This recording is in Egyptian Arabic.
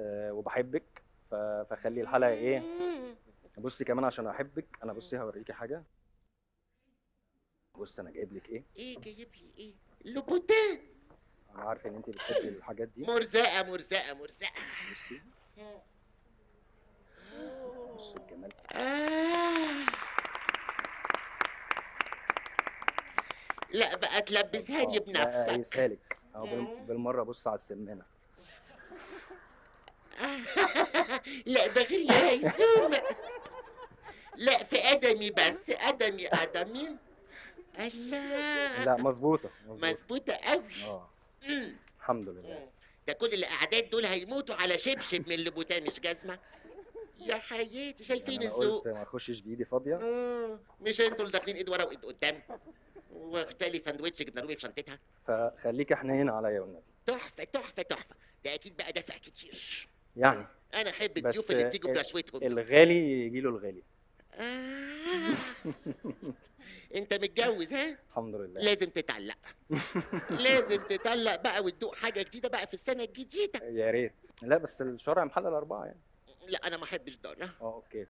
آه وبحبك ف... فخلي الحلقه ايه بصي كمان عشان احبك انا بصي هوريكي حاجه بص انا جايب لك ايه ايه جايب لي ايه لوبوتين انا عارف ان انت بتحبي الحاجات دي مرزقه مرزقه مرزقه بصي بص الجمال آه. لا بقى تلبسها لي آه، لا، بنفسك اقيسها لك اهو بال- بالمره بص على السمانه لا بغير يا هيسوم لا في ادمي بس ادمي ادمي الله لا مظبوطه مظبوطه مظبوطه قوي اه الحمد لله ده كل الاعداد دول هيموتوا على شبشب من اللبوتان مش جزمه يا حياتي شايفين انا الذوق قلت ما اخشش بايدي فاضيه مم، مش انتوا اللي داخلين ايد ورا وايد قدام واختلي ساندوتش جبنه رومي في شنطتها فخليكي حنين عليا والنبي تحفه تحفه تحفه ده اكيد بقى دافع كتير يعني انا احب بس الضيوف اللي بتيجوا ال- برشوتهم دول. الغالي يجي له الغالي آه. انت متجوز ها الحمد لله لازم تتعلق لازم تتعلق بقى وتدوق حاجه جديده بقى في السنه الجديده يا ريت لا بس الشرع محلل اربعه يعني لا انا ما احبش ده لا. اه اوكي